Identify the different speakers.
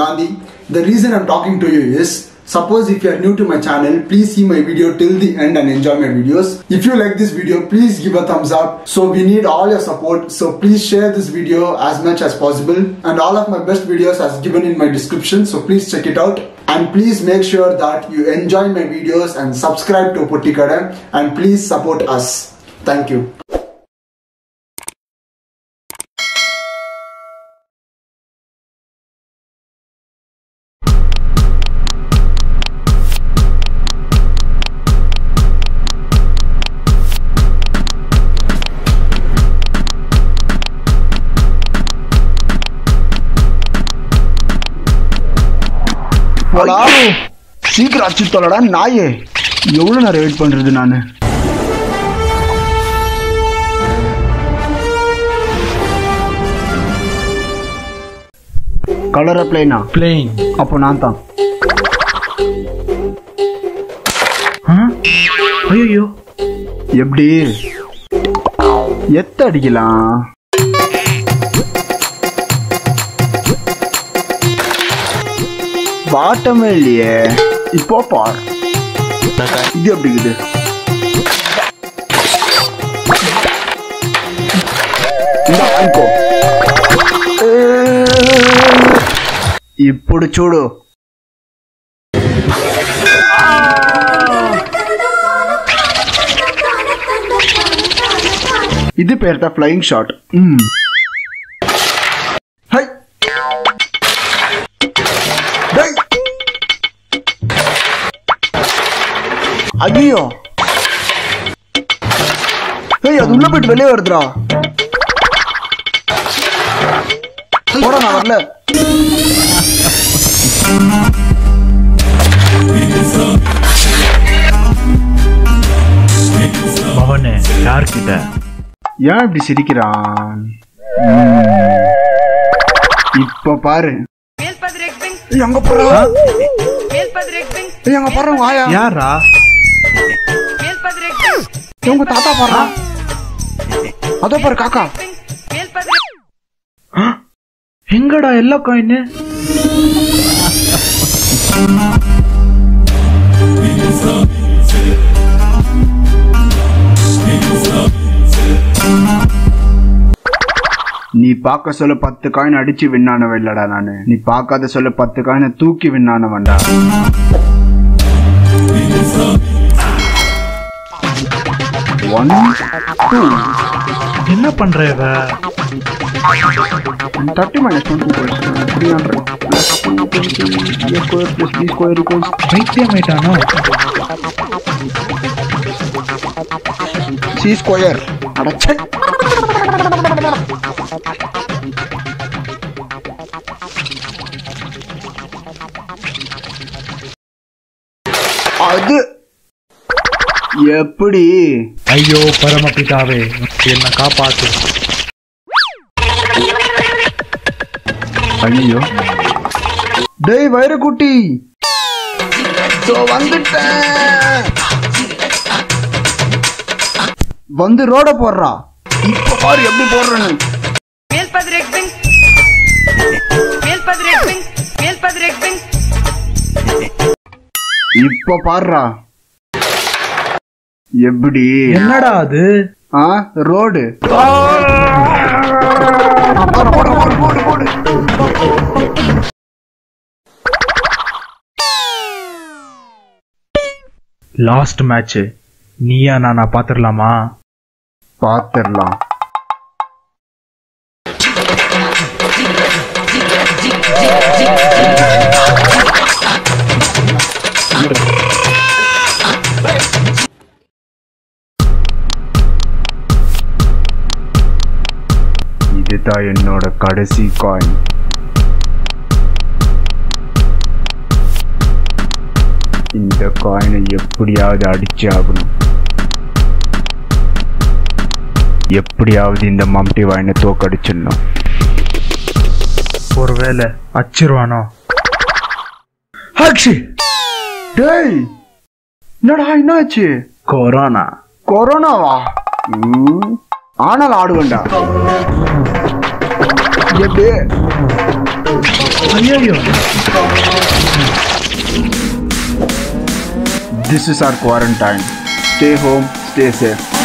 Speaker 1: Gandhi. The reason I'm talking to you is suppose if you are new to my channel, please see my video till the end and enjoy my videos. If you like this video, please give a thumbs up. So we need all your support. So please share this video as much as possible. And all of my best videos as given in my description. So please check it out. And please make sure that you enjoy my videos and subscribe to Pottikada and please support us. Thank you.
Speaker 2: போடா சீக்கிரம் அடிச்சு தொலைடா நாயே எவ்வளவு நேரம் wait பண்றது நானு colour அப்ளைனா
Speaker 3: plain
Speaker 2: அப்போ நான் தான்
Speaker 3: ஐயோ
Speaker 2: எப்படி எத்த அடிக்கலாம் வாட்டமே இல்லையே இப்போ பார் இது எப்படி இருக்குது இந்தா, வாங்கிக்கோ. ఇప్పుడు చూడు ఇది పేరుతో ఫ్లయింగ్ షాట్ హై டேய். ஐயோ ஏய் அது உள்ள போயிட்டு வெளியே வருதுடா போடா நான் வரல
Speaker 3: பவனு யார்கிட்ட
Speaker 2: ஏன் இப்படி சிரிக்கிறான் இப்ப பாரு
Speaker 4: Mil Padre Bing,
Speaker 2: ஏய், அங்க போறா
Speaker 4: Mil Padre Bing,
Speaker 2: ஏய் அங்க பாரு வாயா
Speaker 3: யாரா
Speaker 4: Mil Padre Bing,
Speaker 2: ஏய், உங்க தாத்தா பாரு அதோ பாரு காக்கா
Speaker 4: Mil Padre
Speaker 3: எங்கடா எல்லா காயின்
Speaker 2: நீ பார்க்க சொல்ல பத்து காயின் அடிச்சு விண்ணானவன் இல்லடா நானு நீ பார்க்காத சொல்ல பத்து காயினை தூக்கி விண்ணானவன்டா ஒன் டூ
Speaker 3: என்ன பண்ற இவ
Speaker 2: thirty minus twenty three hundred A square plus B square equals
Speaker 3: பைத்தியம் ஆயிட்டானோ
Speaker 2: சி ஸ்கொயர் அடச்சே அது எப்படி
Speaker 3: ஐயோ பரமபிதாவே என்ன காப்பாத்து
Speaker 2: ஐயோ டேய் வைரக்குட்டி சோ வந்துட்டேன் வந்து ரோட போடுறா இப்ப பாரு எப்படி போடுறேன்னு
Speaker 4: Mil Padre Bing, Mil Padre Bing, Mil Padre Bing,
Speaker 2: இப்ப பாருடா எப்படி
Speaker 3: என்னடா அது
Speaker 2: ஆ ரோடு
Speaker 3: லாஸ்ட் மேட்ச் நீயா நானா பாத்துடலாமா
Speaker 2: பாத்திரலாம் இதுதான் என்னோட கடைசி காயின் இந்த காயினை எப்படியாவது அடிச்சு ஆகணும் எப்படியாவது இந்த மம்டி வாயினை தோக்கடிச்சிடணும்
Speaker 3: ஒருவேளை அச்சிருவானோ
Speaker 2: ஆக்ஷி டேய் என்னடா என்னாச்சு
Speaker 3: கொரோனா
Speaker 2: கொரோனாவா ம், ஆனால் ஆடுவேண்டா எப்படி
Speaker 3: ஐயோ
Speaker 2: This is our quarantine. Stay home, stay safe.